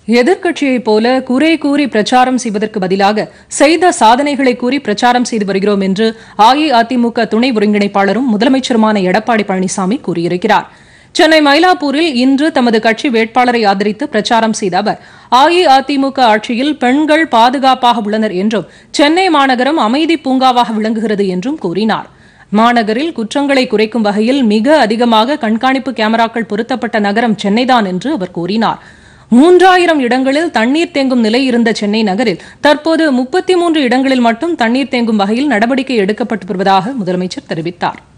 எதிர்க்கட்சியைப் போல குறை கூறி பிரச்சாரம் செய்வதற்கு பதிலாக செய்த சாதனைகளை கூறி பிரச்சாரம் செய்து வருகிறோம் என்று அஇஅதிமுக துணை ஒருங்கிணைப்பாளரும் முதலமைச்சருமான எடப்பாடி பழனிசாமி கூறியிருக்கிறார் சென்னை மயிலாப்பூரில் இன்று தமது கட்சி வேட்பாளரை ஆதரித்து பிரச்சாரம் செய்த அவர் அஇஅதிமுக ஆட்சியில் பெண்கள் பாதுகாப்பாக உள்ளனர் என்றும் சென்னை மாநகரம் அமைதி பூங்காவாக விளங்குகிறது என்றும் கூறினார் மாநகரில் குற்றங்களை குறைக்கும் வகையில் மிக அதிகமாக கண்காணிப்பு கேமராக்கள் பொருத்தப்பட்ட நகரம் சென்னைதான் என்று அவர் கூறினார் மூன்றாயிரம் இடங்களில் தண்ணீர் தேங்கும் நிலை இருந்த சென்னை நகரில் தற்போது முப்பத்தி மூன்று இடங்களில் மட்டும் தண்ணீர் தேங்கும் வகையில் நடவடிக்கை எடுக்கப்பட்டு வருவதாக முதலமைச்சர் தெரிவித்தார்